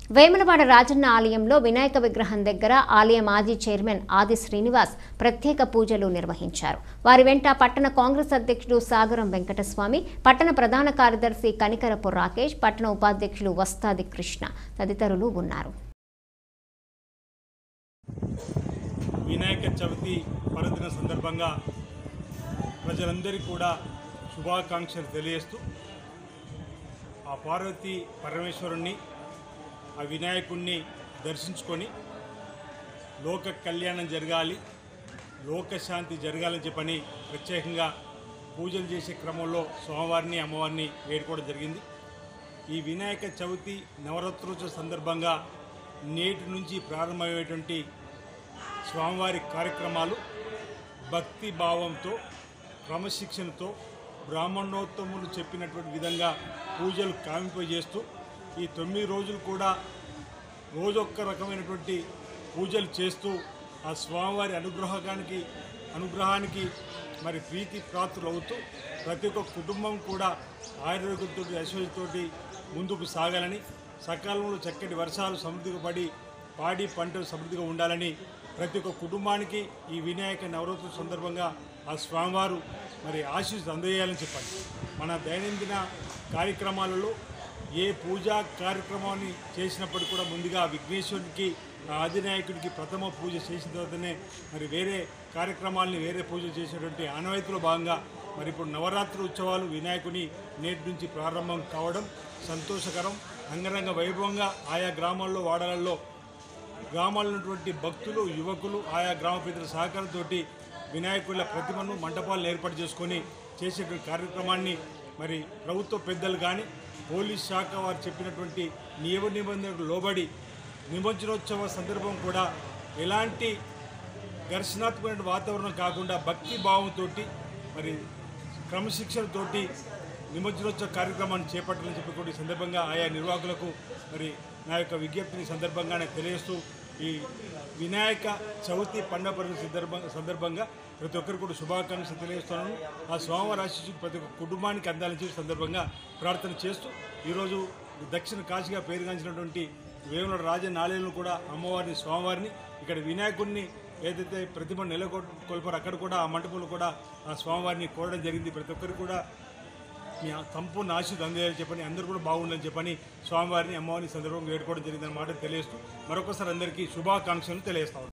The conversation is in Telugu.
వేములవాడ రాజన్న ఆలయంలో వినాయక విగ్రహం దగ్గర ఆలయ మాజీ చైర్మన్ ఆది శ్రీనివాస్ ప్రత్యేక పూజలు నిర్వహించారు వారి వెంట పట్టణ కాంగ్రెస్ అధ్యక్షుడు సాగరం వెంకటస్వామి పట్టణ ప్రధాన కార్యదర్శి కనికరపు రాకేష్ పట్టణ ఉపాధ్యక్షులు వస్తాది కృష్ణ తదితరులు ఉన్నారు వినాయక చవితి పర్వదిన సందర్భంగా ప్రజలందరికీ కూడా శుభాకాంక్షలు తెలియజేస్తూ ఆ పార్వతి పరమేశ్వరుణ్ణి ఆ వినాయకుణ్ణి దర్శించుకొని లోక కళ్యాణం జరగాలి లోకశాంతి జరగాలని చెప్పని ప్రత్యేకంగా పూజలు చేసే క్రమంలో స్వామివారిని అమ్మవారిని వేడుకోవడం జరిగింది ఈ వినాయక చవితి నవరాత్రోత్సవ సందర్భంగా నేటి నుంచి ప్రారంభమయ్యేటువంటి స్వామివారి కార్యక్రమాలు భక్తి భావంతో క్రమశిక్షణతో బ్రాహ్మణోత్తములు చెప్పినటువంటి విధంగా పూజలు కామింపజేస్తూ ఈ తొమ్మిది రోజులు కూడా రోజొక్క రకమైనటువంటి పూజలు చేస్తూ ఆ స్వామివారి అనుగ్రహానికి అనుగ్రహానికి మరి ప్రీతి ప్రాప్తులు అవుతూ ప్రతి ఒక్క కుటుంబం కూడా ఆయుర్వేదంతో ఐశ్వర్యంతోటి ముందుకు సాగాలని సకాలంలో చక్కటి వర్షాలు సమృద్ధిగా పడి పాడి పంటలు సమృద్ధిగా ఉండాలని ప్రతి ఒక్క కుటుంబానికి ఈ వినాయక నవరాత్రి సందర్భంగా ఆ స్వామివారు మరి ఆశీస్సు అందజేయాలని చెప్పండి మన దైనందిన కార్యక్రమాలలో ఏ పూజా కార్యక్రమాన్ని చేసినప్పటికీ కూడా ముందుగా విఘ్నేశ్వరుడికి ఆ అధినాయకుడికి ప్రథమ పూజ చేసిన తర్వాతనే మరి వేరే కార్యక్రమాల్ని వేరే పూజలు చేసేటువంటి ఆనవాయితీలో భాగంగా మరి ఇప్పుడు నవరాత్రి ఉత్సవాలు వినాయకుని నేటి నుంచి ప్రారంభం కావడం సంతోషకరం అంగరంగ వైభవంగా ఆయా గ్రామాల్లో వాడలలో గ్రామాల్లో ఉన్నటువంటి భక్తులు యువకులు ఆయా గ్రామ పెద్దల సహకారంతో వినాయకుల ప్రతిమను మంటపాలను ఏర్పాటు చేసుకొని చేసేటువంటి కార్యక్రమాన్ని మరి ప్రభుత్వ పెద్దలు కానీ పోలీస్ శాఖ వారు చెప్పినటువంటి నియమ నిబంధనలకు లోబడి నిమజ్జనోత్సవ సందర్భం కూడా ఎలాంటి ఘర్షణాత్మకమైన వాతావరణం కాకుండా భక్తి భావంతో మరి క్రమశిక్షణతోటి నిమజ్జనోత్సవ కార్యక్రమాన్ని చేపట్టాలని చెప్పి కూడా ఈ సందర్భంగా ఆయా నిర్వాహకులకు మరి నా యొక్క విజ్ఞప్తిని ఈ సందర్భంగానే తెలియజేస్తూ ఈ వినాయక చవితి పండుగ పర్వ సందర్భంగా సందర్భంగా ప్రతి ఒక్కరు కూడా శుభాకాంక్షలు తెలియజేస్తున్నాను ఆ స్వామివారి ఆశీస్సులు ప్రతి ఒక్క కుటుంబానికి అందాలని చెప్పి సందర్భంగా ప్రార్థన చేస్తూ ఈరోజు దక్షిణ కాశీగా పేరుగాంచినటువంటి వేముల రాజన్న ఆలయంలో కూడా అమ్మవారిని స్వామివారిని ఇక్కడ వినాయకుడిని ఏదైతే ప్రతిమ నెలకొల్పారో అక్కడ కూడా ఆ మంటపంలో కూడా ఆ స్వామివారిని కోరడం జరిగింది ప్రతి ఒక్కరు కూడా మీ సంపూర్ణ ఆశీస్సు అందేయాలని చెప్పని అందరూ కూడా బాగుండాలని చెప్పని స్వామివారిని అమ్మవారిని ఈ సందర్భంగా వేడుకోవడం జరిగిందన్న మాట తెలియజేస్తూ మరొకసారి అందరికీ శుభాకాంక్షలు తెలియజేస్తాం